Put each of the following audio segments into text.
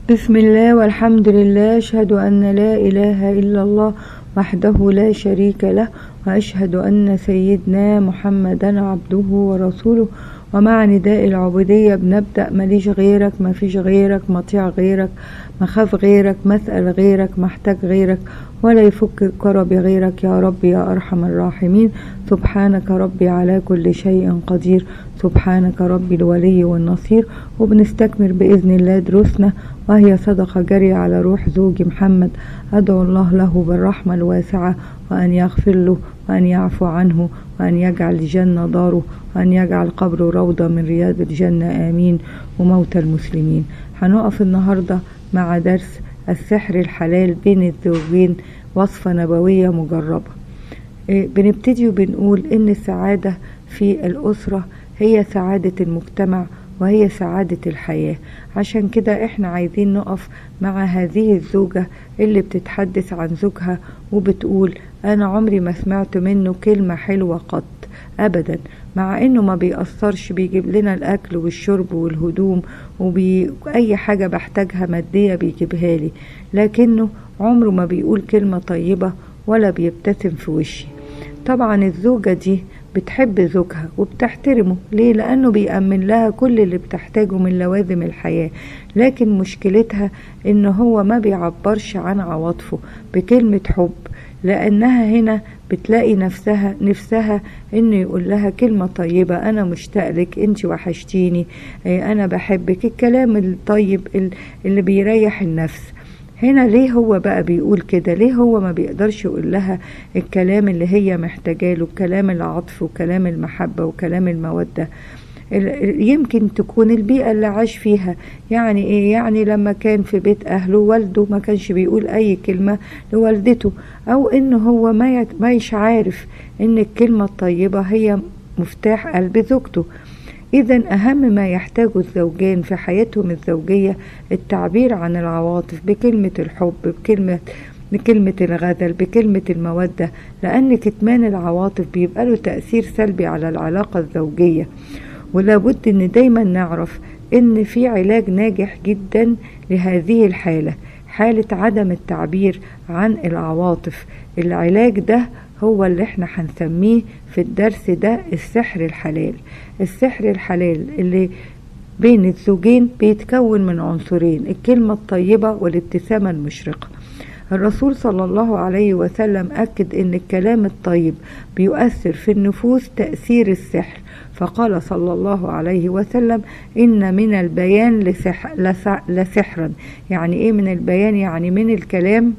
بسم الله والحمد لله أشهد أن لا إله إلا الله وحده لا شريك له وأشهد أن سيدنا محمدا عبده ورسوله ومع نداء العبودية بنبدأ ماليش غيرك مفيش غيرك مطيع غيرك مخاف غيرك مسأل غيرك محتاج غيرك ولا يفك الكرب غيرك يا رب يا أرحم الراحمين سبحانك ربي على كل شيء قدير سبحانك ربي الولي والنصير وبنستكمل بإذن الله دروسنا وهي صدقة جارية على روح زوجي محمد أدعو الله له بالرحمة الواسعة وأن يغفر له وأن يعفو عنه وأن يجعل الجنة داره وأن يجعل قبره روضة من رياض الجنة آمين وموتى المسلمين هنقف النهاردة مع درس السحر الحلال بين الزوجين وصفة نبوية مجربة بنبتدي وبنقول إن السعادة في الأسرة هي سعادة المجتمع وهي سعادة الحياة عشان كده احنا عايزين نقف مع هذه الزوجة اللي بتتحدث عن زوجها وبتقول انا عمري ما سمعت منه كلمة حلوة قط ابدا مع انه ما بيأثرش بيجيب لنا الاكل والشرب والهدوم وأي حاجة بحتاجها مادية بيجيبها لي لكنه عمره ما بيقول كلمة طيبة ولا بيبتسم في وشي طبعا الزوجة دي بتحب زوجها وبتحترمه ليه لانه بيأمن لها كل اللي بتحتاجه من لوازم الحياة لكن مشكلتها ان هو ما بيعبرش عن عواطفه بكلمة حب لانها هنا بتلاقي نفسها نفسها انه يقول لها كلمة طيبة انا مشتاق لك انت وحشتيني انا بحبك الكلام الطيب اللي بيريح النفس هنا ليه هو بقى بيقول كده ليه هو ما بيقدرش يقول لها الكلام اللي هي محتاجاه له كلام العطف وكلام المحبة وكلام المودة يمكن تكون البيئة اللي عاش فيها يعني ايه يعني لما كان في بيت اهله والده ما كانش بيقول اي كلمة لوالدته او انه هو ما يت... ما يش عارف ان الكلمة الطيبة هي مفتاح قلب زوجته إذا أهم ما يحتاجه الزوجان في حياتهم الزوجية التعبير عن العواطف بكلمة الحب بكلمة بكلمة الغزل بكلمة المودة لأن كتمان العواطف بيبقى له تأثير سلبي على العلاقة الزوجية ولابد إن دايما نعرف إن في علاج ناجح جدا لهذه الحالة حالة عدم التعبير عن العواطف العلاج ده هو اللي احنا هنسميه في الدرس ده السحر الحلال السحر الحلال اللي بين الزوجين بيتكون من عنصرين الكلمة الطيبة والابتسامة المشرقة الرسول صلى الله عليه وسلم أكد أن الكلام الطيب بيؤثر في النفوس تأثير السحر فقال صلى الله عليه وسلم إن من البيان لسحر لسحرا يعني إيه من البيان يعني من الكلام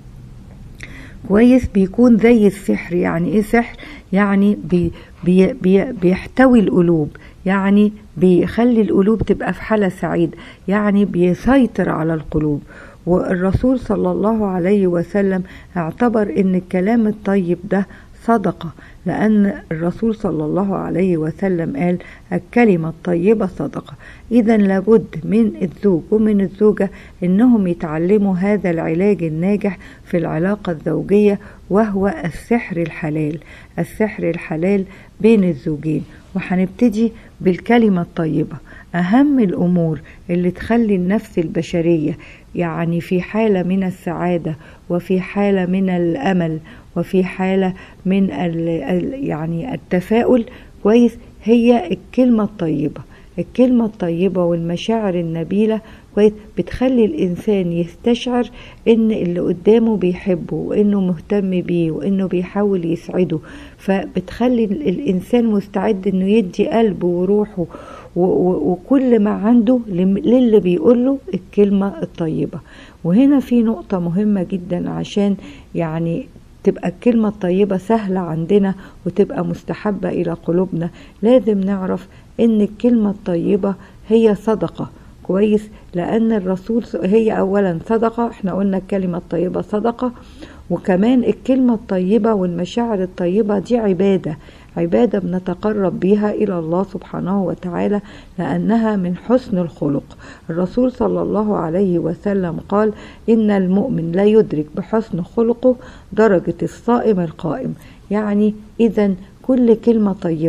كويس بيكون زي السحر يعني ايه سحر يعني بي بي بي بيحتوي القلوب يعني بيخلي القلوب تبقى في حالة سعيدة يعني بيسيطر على القلوب والرسول صلى الله عليه وسلم اعتبر ان الكلام الطيب ده صدقة لأن الرسول صلى الله عليه وسلم قال الكلمة الطيبة صدقة إذا لابد من الزوج ومن الزوجة إنهم يتعلموا هذا العلاج الناجح في العلاقة الزوجية وهو السحر الحلال السحر الحلال بين الزوجين وهنبتدي بالكلمة الطيبة أهم الأمور اللي تخلي النفس البشرية يعني في حالة من السعادة وفي حالة من الأمل وفي حالة من ال يعني التفاؤل كويس هي الكلمة الطيبة الكلمة الطيبة والمشاعر النبيلة كويس بتخلي الإنسان يستشعر إن اللي قدامه بيحبه وإنه مهتم بيه وإنه بيحاول يسعده فبتخلي الإنسان مستعد إنه يدي قلبه وروحه وكل ما عنده للي بيقوله الكلمة الطيبة وهنا في نقطة مهمة جدا عشان يعني تبقى الكلمة الطيبة سهلة عندنا وتبقى مستحبة إلى قلوبنا لازم نعرف إن الكلمة الطيبة هي صدقة كويس لأن الرسول هي أولا صدقة احنا قلنا الكلمة الطيبة صدقة وكمان الكلمة الطيبة والمشاعر الطيبة دي عبادة عبادة بنتقرب بها إلى الله سبحانه وتعالى لأنها من حسن الخلق الرسول صلى الله عليه وسلم قال إن المؤمن لا يدرك بحسن خلقه درجة الصائم القائم يعني إذا كل كلمة طيبة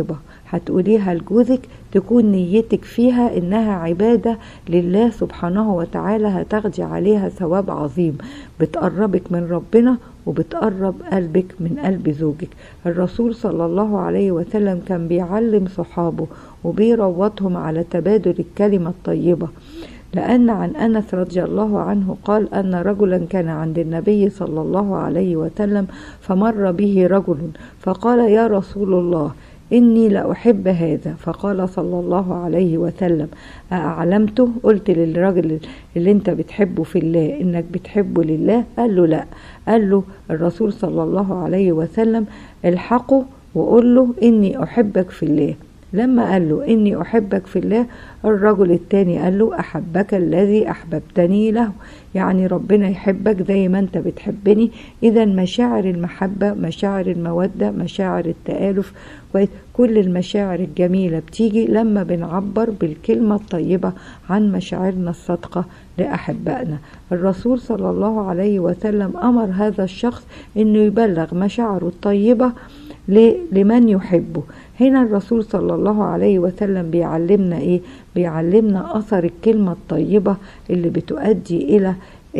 هتقوليها لجوزك تكون نيتك فيها انها عبادة لله سبحانه وتعالى هتاخدي عليها ثواب عظيم بتقربك من ربنا وبتقرب قلبك من قلب زوجك الرسول صلى الله عليه وسلم كان بيعلم صحابه وبيروضهم على تبادل الكلمة الطيبة لأن عن أنس رضي الله عنه قال أن رجلا كان عند النبي صلى الله عليه وسلم فمر به رجل فقال يا رسول الله إني لأحب هذا فقال صلى الله عليه وسلم أعلمته قلت للراجل اللي انت بتحبه في الله إنك بتحبه لله قال له لا قال له الرسول صلى الله عليه وسلم الحقه وقول له إني أحبك في الله لما قال له إني أحبك في الله الرجل التاني قال له أحبك الذي أحببتني له يعني ربنا يحبك زي ما أنت بتحبني إذا مشاعر المحبة مشاعر المودة مشاعر التآلف كل المشاعر الجميلة بتيجي لما بنعبر بالكلمة الطيبة عن مشاعرنا الصادقة لأحبائنا الرسول صلى الله عليه وسلم أمر هذا الشخص أنه يبلغ مشاعره الطيبة لمن يحبه هنا الرسول صلى الله عليه وسلم بيعلمنا ايه بيعلمنا اثر الكلمة الطيبة اللي بتؤدي الى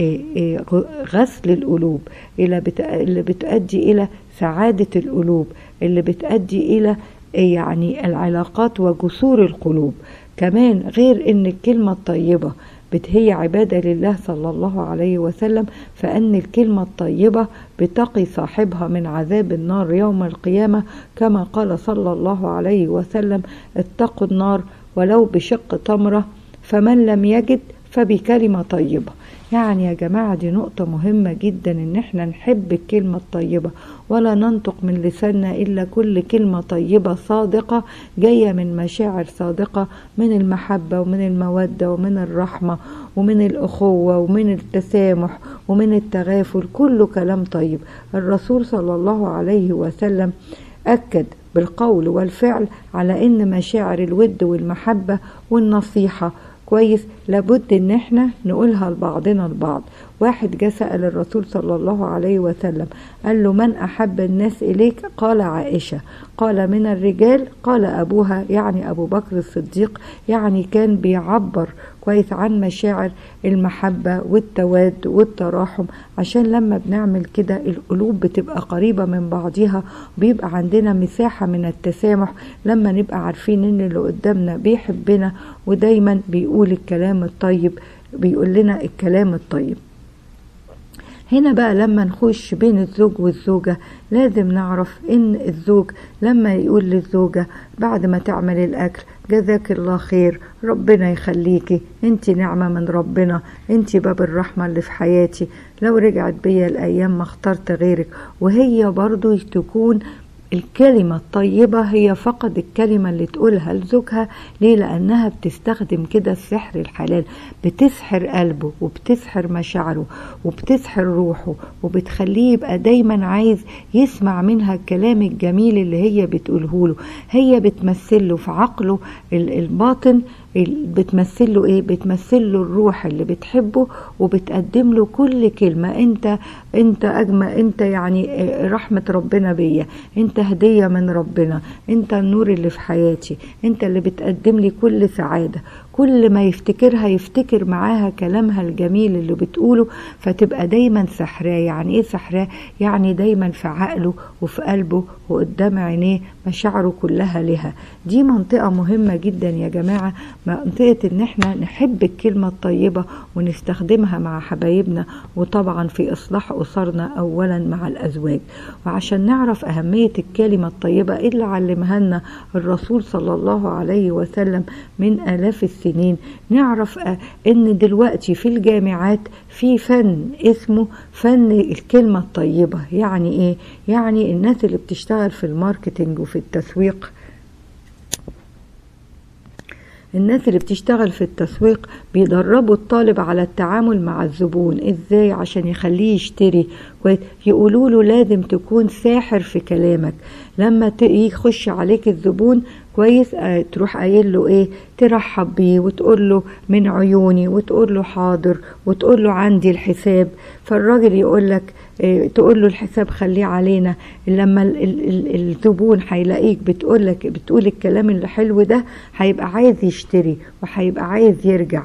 غسل القلوب اللي بتؤدي الى سعادة القلوب اللي بتؤدي الى يعني العلاقات وجسور القلوب كمان غير ان الكلمة الطيبة هي عبادة لله صلى الله عليه وسلم فأن الكلمة الطيبة بتقي صاحبها من عذاب النار يوم القيامة كما قال صلى الله عليه وسلم اتقوا النار ولو بشق تمرة فمن لم يجد فبكلمة طيبة يعني يا جماعة دي نقطة مهمة جدا ان احنا نحب الكلمة الطيبة ولا ننطق من لساننا الا كل كلمة طيبة صادقة جاية من مشاعر صادقة من المحبة ومن المودة ومن الرحمة ومن الأخوة ومن التسامح ومن التغافل كله كلام طيب الرسول صلى الله عليه وسلم أكد بالقول والفعل على ان مشاعر الود والمحبة والنصيحة كويس لابد ان احنا نقولها لبعضنا البعض واحد جه سأل الرسول صلى الله عليه وسلم قال له من أحب الناس إليك قال عائشة قال من الرجال قال أبوها يعني أبو بكر الصديق يعني كان بيعبر كويس عن مشاعر المحبة والتواد والتراحم عشان لما بنعمل كده القلوب بتبقى قريبة من بعضها بيبقى عندنا مساحة من التسامح لما نبقى عارفين ان اللي قدامنا بيحبنا ودايما بيقول الكلام الطيب بيقول لنا الكلام الطيب هنا بقى لما نخش بين الزوج والزوجة لازم نعرف ان الزوج لما يقول للزوجة بعد ما تعمل الاكل جزاك الله خير ربنا يخليكي انت نعمة من ربنا انت باب الرحمة اللي في حياتي لو رجعت بيا الايام ما اخترت غيرك وهي برضو تكون الكلمة الطيبة هي فقط الكلمة اللي تقولها لزوجها ليه لأنها بتستخدم كده السحر الحلال بتسحر قلبه وبتسحر مشاعره وبتسحر روحه وبتخليه يبقى دايما عايز يسمع منها الكلام الجميل اللي هي بتقوله له هي بتمثله في عقله الباطن بتمثل له ايه بتمثل له الروح اللي بتحبه وبتقدم له كل كلمه انت انت اجمل انت يعني رحمه ربنا بيا انت هديه من ربنا انت النور اللي في حياتي انت اللي بتقدم لي كل سعاده كل ما يفتكرها يفتكر معاها كلامها الجميل اللي بتقوله فتبقى دايما سحراه يعني ايه سحراه يعني دايما في عقله وفي قلبه وقدام عينيه مشاعره كلها لها دي منطقة مهمة جدا يا جماعة منطقة ان احنا نحب الكلمة الطيبة ونستخدمها مع حبايبنا وطبعا في اصلاح اسرنا اولا مع الازواج وعشان نعرف اهمية الكلمة الطيبة اللي علمها لنا الرسول صلى الله عليه وسلم من الاف السنين نعرف ان دلوقتي في الجامعات في فن اسمه فن الكلمة الطيبة يعني ايه يعني الناس اللي بتشتغل في الماركتينج وفي التسويق الناس اللي بتشتغل في التسويق بيدربوا الطالب على التعامل مع الزبون ازاي عشان يخليه يشتري كويس يقولوا له لازم تكون ساحر في كلامك لما يخش عليك الزبون كويس آه تروح قايل له ايه ترحب بيه وتقول له من عيوني وتقول له حاضر وتقول له عندي الحساب فالراجل يقول لك إيه تقول له الحساب خليه علينا لما ال ال ال الزبون هيلاقيك بتقول لك بتقول الكلام اللي حلو ده هيبقى عايز يشتري وهيبقى عايز يرجع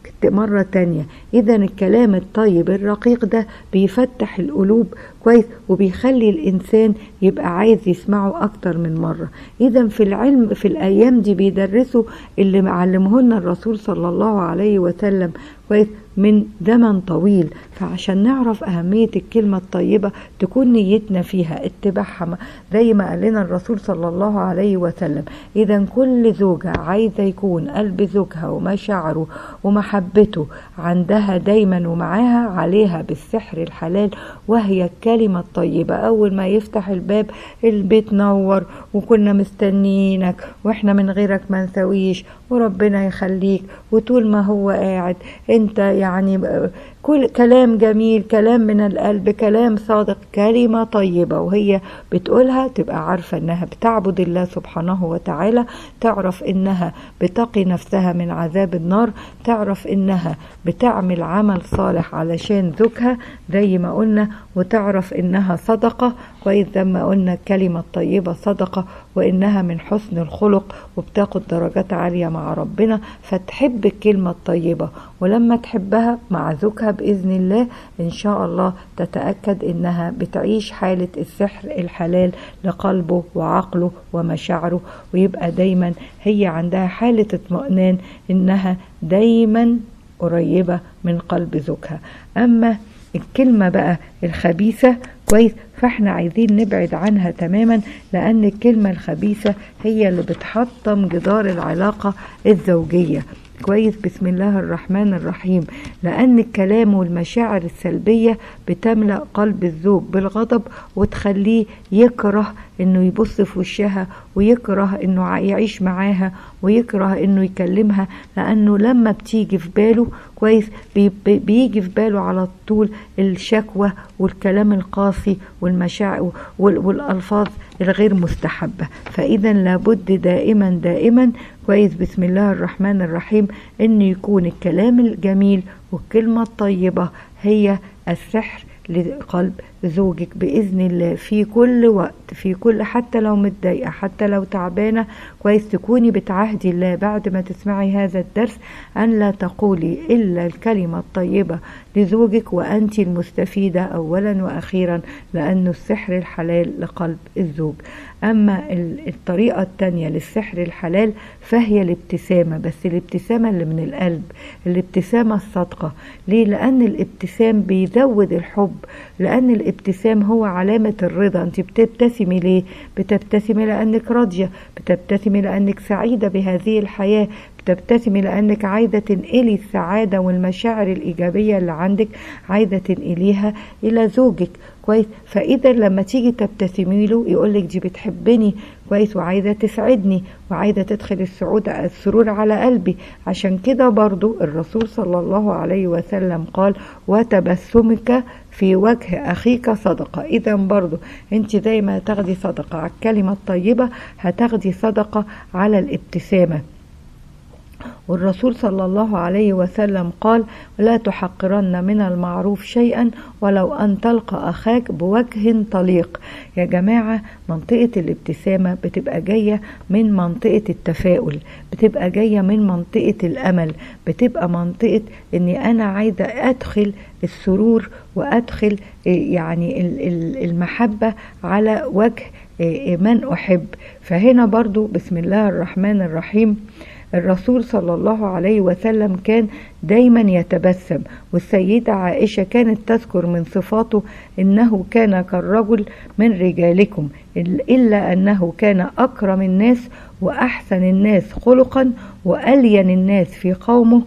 مرة تانية إذا الكلام الطيب الرقيق ده بيفتح القلوب كويس وبيخلي الإنسان يبقى عايز يسمعه أكتر من مرة إذا في العلم في الأيام دي بيدرسوا اللي علمه لنا الرسول صلى الله عليه وسلم كويس من زمن طويل فعشان نعرف أهمية الكلمة الطيبة تكون نيتنا فيها اتباعها زي ما قال لنا الرسول صلى الله عليه وسلم إذا كل زوجة عايزة يكون قلب زوجها ومشاعره ومحبته عندها دايما ومعاها عليها بالسحر الحلال وهي الكلمة الطيبة أول ما يفتح الباب البيت نور وكنا مستنينك واحنا من غيرك ما نسويش وربنا يخليك وطول ما هو قاعد انت يعني كل كلام جميل كلام من القلب كلام صادق كلمة طيبة وهي بتقولها تبقى عارفة انها بتعبد الله سبحانه وتعالى تعرف انها بتقي نفسها من عذاب النار تعرف انها بتعمل عمل صالح علشان زوجها زي ما قلنا وتعرف انها صدقة كويس زي ما قلنا الكلمة الطيبة صدقة وانها من حسن الخلق وبتاخد درجات عالية مع ربنا فتحب الكلمة الطيبة ولما تحبها مع زوجها بإذن الله إن شاء الله تتأكد إنها بتعيش حالة السحر الحلال لقلبه وعقله ومشاعره ويبقى دايما هي عندها حالة اطمئنان إنها دايما قريبة من قلب زوجها أما الكلمة بقى الخبيثة كويس فاحنا عايزين نبعد عنها تماما لأن الكلمة الخبيثة هي اللي بتحطم جدار العلاقة الزوجية كويس بسم الله الرحمن الرحيم لأن الكلام والمشاعر السلبية بتملأ قلب الزوج بالغضب وتخليه يكره انه يبص في وشها ويكره انه يعيش معاها ويكره انه يكلمها لانه لما بتيجي في باله كويس بيجي في باله على طول الشكوى والكلام القاسي والمشاعر والالفاظ الغير مستحبه فاذا لابد دائما دائما كويس بسم الله الرحمن الرحيم ان يكون الكلام الجميل والكلمه الطيبه هي السحر لقلب زوجك بإذن الله في كل وقت في كل حتى لو متضايقة حتى لو تعبانة كويس تكوني بتعهدي الله بعد ما تسمعي هذا الدرس أن لا تقولي إلا الكلمة الطيبة لزوجك وأنت المستفيدة أولا وأخيرا لأنه السحر الحلال لقلب الزوج أما الطريقة التانية للسحر الحلال فهي الابتسامة بس الابتسامة اللي من القلب الابتسامة الصادقة ليه؟ لأن الابتسام بيزود الحب لأن الابتسام هو علامة الرضا أنت بتبتسمي ليه؟ بتبتسمي لأنك راضية بتبتسمي لأنك سعيدة بهذه الحياة بتبتسمي لأنك عايزة تنقلي السعادة والمشاعر الإيجابية اللي عندك عايزة تنقليها إلى زوجك كويس فإذا لما تيجي تبتسمي له يقولك دي بتحبني كويس وعايزة تسعدني وعايزة تدخل السعود السرور على قلبي عشان كده برضو الرسول صلى الله عليه وسلم قال وتبسمك في وجه أخيك صدقة إذا برضو أنت زي ما تاخدي صدقة على الكلمة الطيبة هتاخدي صدقة على الابتسامة والرسول صلى الله عليه وسلم قال لا تحقرن من المعروف شيئا ولو أن تلقى أخاك بوجه طليق يا جماعة منطقة الابتسامة بتبقى جاية من منطقة التفاؤل بتبقى جاية من منطقة الأمل بتبقى منطقة أني أنا عايزة أدخل السرور وأدخل يعني المحبة على وجه من أحب فهنا برضو بسم الله الرحمن الرحيم الرسول صلى الله عليه وسلم كان دايما يتبسم والسيدة عائشة كانت تذكر من صفاته إنه كان كالرجل من رجالكم إلا أنه كان أكرم الناس وأحسن الناس خلقا وألين الناس في قومه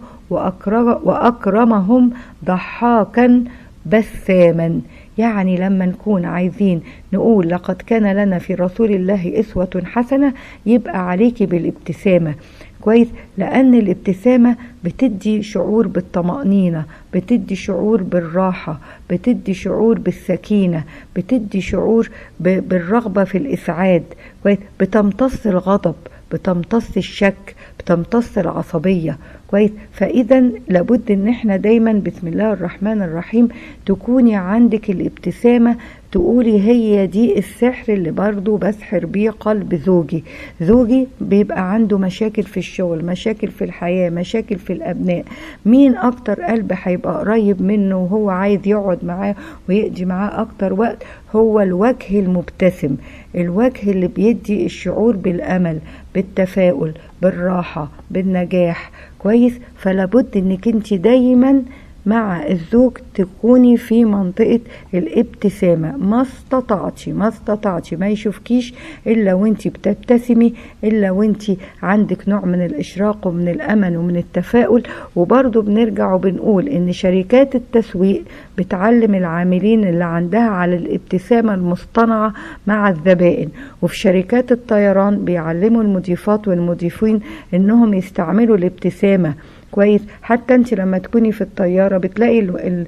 وأكرمهم ضحاكا بساما يعني لما نكون عايزين نقول لقد كان لنا في رسول الله أسوة حسنة يبقى عليكي بالابتسامة كويس لأن الابتسامة بتدي شعور بالطمأنينة بتدي شعور بالراحة بتدي شعور بالسكينة بتدي شعور بالرغبة في الإسعاد كويس بتمتص الغضب بتمتص الشك بتمتص العصبية كويس فإذا لابد إن احنا دايما بسم الله الرحمن الرحيم تكوني عندك الابتسامة تقولي هي دي السحر اللي برضو بسحر بيه قلب زوجي زوجي بيبقى عنده مشاكل في الشغل مشاكل في الحياة مشاكل في الأبناء مين أكتر قلب هيبقى قريب منه وهو عايز يقعد معاه ويقضي معاه أكتر وقت هو الوجه المبتسم الوجه اللي بيدي الشعور بالأمل بالتفاؤل بالراحة بالنجاح كويس فلابد انك انت دايما مع الزوج تكوني في منطقة الابتسامة ما استطعتي ما استطعتي ما يشوفكيش إلا وانت بتبتسمي إلا وانت عندك نوع من الإشراق ومن الأمل ومن التفاؤل وبرضو بنرجع وبنقول إن شركات التسويق بتعلم العاملين اللي عندها على الابتسامة المصطنعة مع الزبائن وفي شركات الطيران بيعلموا المضيفات والمضيفين إنهم يستعملوا الابتسامة كويس حتى انت لما تكوني في الطياره بتلاقي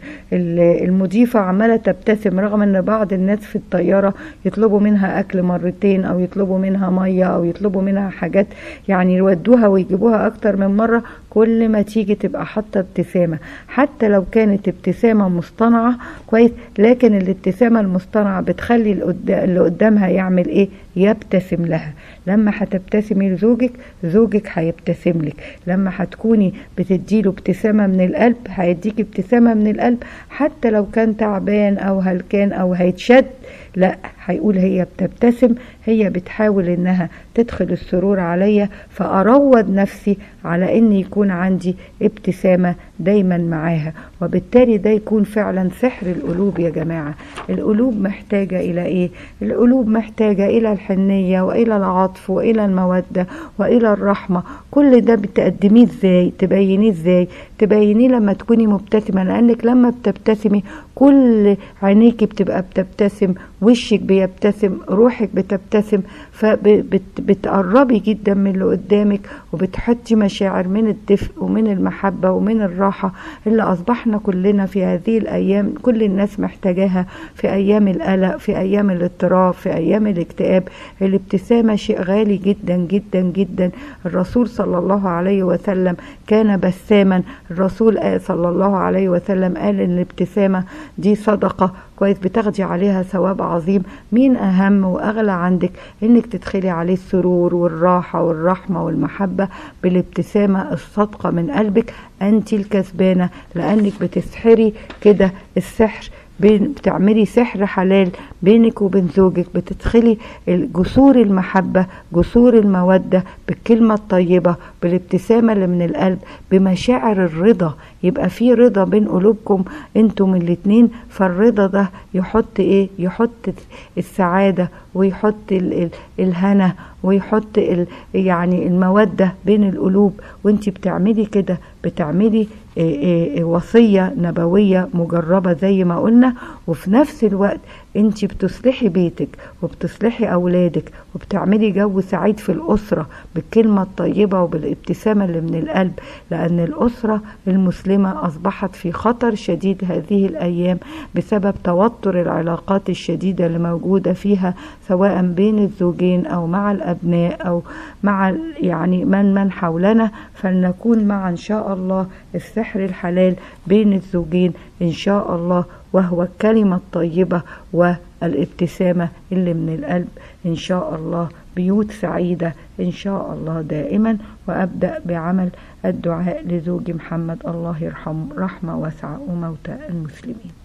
المضيفه عماله تبتسم رغم ان بعض الناس في الطياره يطلبوا منها اكل مرتين او يطلبوا منها ميه او يطلبوا منها حاجات يعني يودوها ويجيبوها اكتر من مره كل ما تيجي تبقى حاطه ابتسامه حتى لو كانت ابتسامه مصطنعه كويس لكن الابتسامه المصطنعه بتخلي اللي قدامها يعمل ايه يبتسم لها لما هتبتسمي لزوجك زوجك هيبتسم لك لما هتكوني بتديله ابتسامة من القلب هيديك ابتسامة من القلب حتى لو كان تعبان او هلكان او هيتشد لا هيقول هي بتبتسم هي بتحاول انها تدخل السرور عليا فاروض نفسي على ان يكون عندي ابتسامه دايما معاها وبالتالي ده يكون فعلا سحر القلوب يا جماعه القلوب محتاجه الى ايه القلوب محتاجه الى الحنيه والى العطف والى الموده والى الرحمه كل ده بتقدميه ازاي تبينيه ازاي تبينيه لما تكوني مبتسمه لانك لما بتبتسمي كل عينيكي بتبقى بتبتسم وشك بيبتسم روحك بتبتسم فبتقربي جدا من اللي قدامك وبتحطي مشاعر من الدفء ومن المحبة ومن الراحة اللي أصبحنا كلنا في هذه الأيام كل الناس محتاجاها في أيام القلق في أيام الاضطراب في أيام الاكتئاب الابتسامة شيء غالي جدا جدا جدا الرسول صلى الله عليه وسلم كان بساما الرسول صلى الله عليه وسلم قال ان الابتسامة دي صدقة كويس بتاخدي عليها ثواب عظيم مين أهم وأغلى عندك إنك تدخلي عليه السرور والراحة والرحمة والمحبة بالابتسامة الصادقة من قلبك أنت الكسبانة لأنك بتسحري كده السحر بين بتعملي سحر حلال بينك وبين زوجك بتدخلي جسور المحبة جسور المودة بالكلمة الطيبة بالابتسامة اللي من القلب بمشاعر الرضا يبقى في رضا بين قلوبكم انتم الاتنين فالرضا ده يحط ايه يحط السعادة ويحط ال ال الهنا ويحط ال يعني المودة بين القلوب وانت بتعملي كده بتعملي وصية نبوية مجربة زي ما قلنا وفي نفس الوقت انت بتصلحي بيتك وبتصلحي اولادك وبتعملي جو سعيد في الاسرة بالكلمة الطيبة وبالابتسامة اللي من القلب لان الاسرة المسلمة اصبحت في خطر شديد هذه الايام بسبب توتر العلاقات الشديدة اللي موجودة فيها سواء بين الزوجين او مع الابناء او مع يعني من من حولنا فلنكون مع ان شاء الله السحر الحلال بين الزوجين ان شاء الله وهو الكلمة الطيبة والابتسامة اللي من القلب إن شاء الله بيوت سعيدة إن شاء الله دائما وأبدأ بعمل الدعاء لزوج محمد الله يرحمه رحمة واسعة وموتى المسلمين